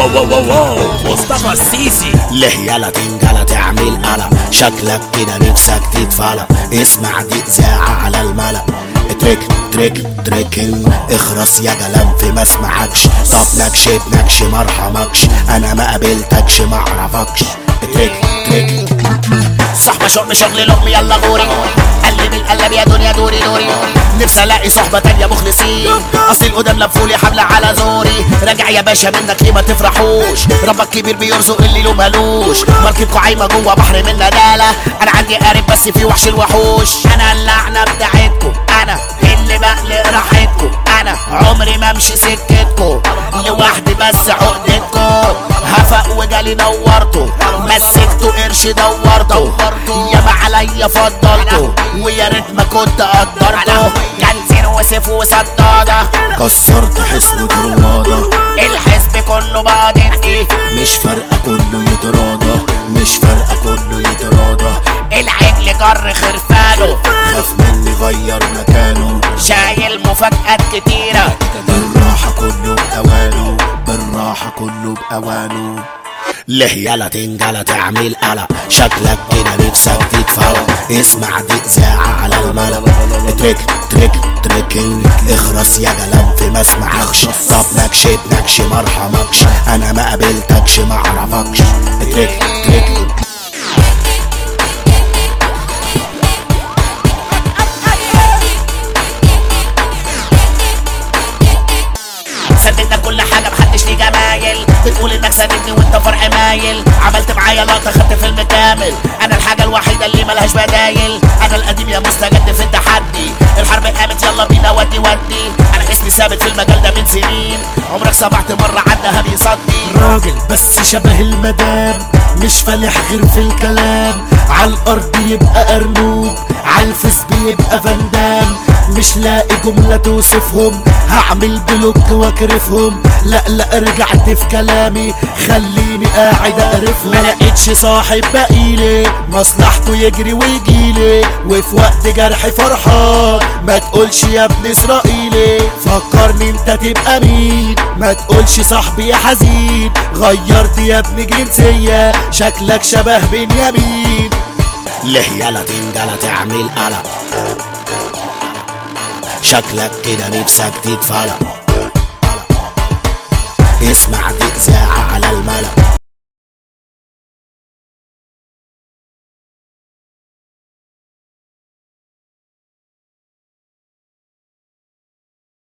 واو واو واو واو مصطفى السيسي ليه يلا تنجلة تعمل قلق شكلك كده نفسك تتفلق اسمع دي إذاعة على الملأ تريك تريك تريكن اخرس يا جلام في ما اسمعكش طب نكشب نكش مرحمكش انا ما قابلتكش ما اعرفكش تريك تريك صاحبة شغل شغل لقمي يلا غوري قلب القلب يا دنيا دوري دوري نفسي الاقي صحبة تانية مخلصين اصل القدام لفولي حبل على زوري راجع يا باشا منك ليه ما تفرحوش ربك كبير بيرزق اللي له مالوش مركبكوا عايمة جوه بحر من ندالة انا عندي قارب بس في وحش الوحوش انا اللعنة بتاعتكم انا اللي بقلق راحتكم انا عمري ما امشي سكتكم لوحدي بس عقدتكم هفق وجالي نورته مسكته قرش دورته ياما عليا فضلته ويا ريت ما كنت قدرته كان زين وسيف وصدادة كسرت حصن طروادة الحزب كله بقى ضدي مش فارقة كله يتراضى مش فارقة كله يتراضى العجل جر خرفانه خاف مني غير مكانه شايل مفاجآت كتيرة بالراحة كله بأوانه بالراحة كله بأوانه ليه يلا تنجلة تعمل قلق شكلك كده نفسك تتفرق اسمع دي إذاعة على الملأ تريك تريك تريكن اخرس يا جلام في ما اسمعكش طب نكشت نكش مرحمكش انا ما قابلتكش ما اعرفكش تريك تريك سددنا كل حاجة محدش ليه جمايل بتقول انك سددني وانت فرع مايل عملت معايا لقطة خدت فيلم كامل انا الحاجة الوحيدة اللي ملهاش بدايل انا القديم يا مستجد في التحدي الحرب قامت يلا بينا ودي ودي انا اسمي ثابت في المجال ده من سنين عمرك سمعت مرة عدها بيصدي راجل بس شبه المدام مش فالح غير في الكلام على الارض يبقى ارنوب على الفيس بيبقى فندام مش لاقي جملة توصفهم هعمل بلوك واكرفهم لا لا رجعت في كلامي خليني قاعد اقرفهم ما لقيتش صاحب بقيلي مصلحته يجري ويجيلي وفي وقت جرحي فرحان ما تقولش يا ابن اسرائيلي فكرني انت تبقى مين ما تقولش صاحبي يا حزين غيرت يا ابن جنسية شكلك شبه بنيامين ليه يلا تنجلة تعمل قلق شكلك كده نفسك تتفلق اسمع دي إذاعة على الملأ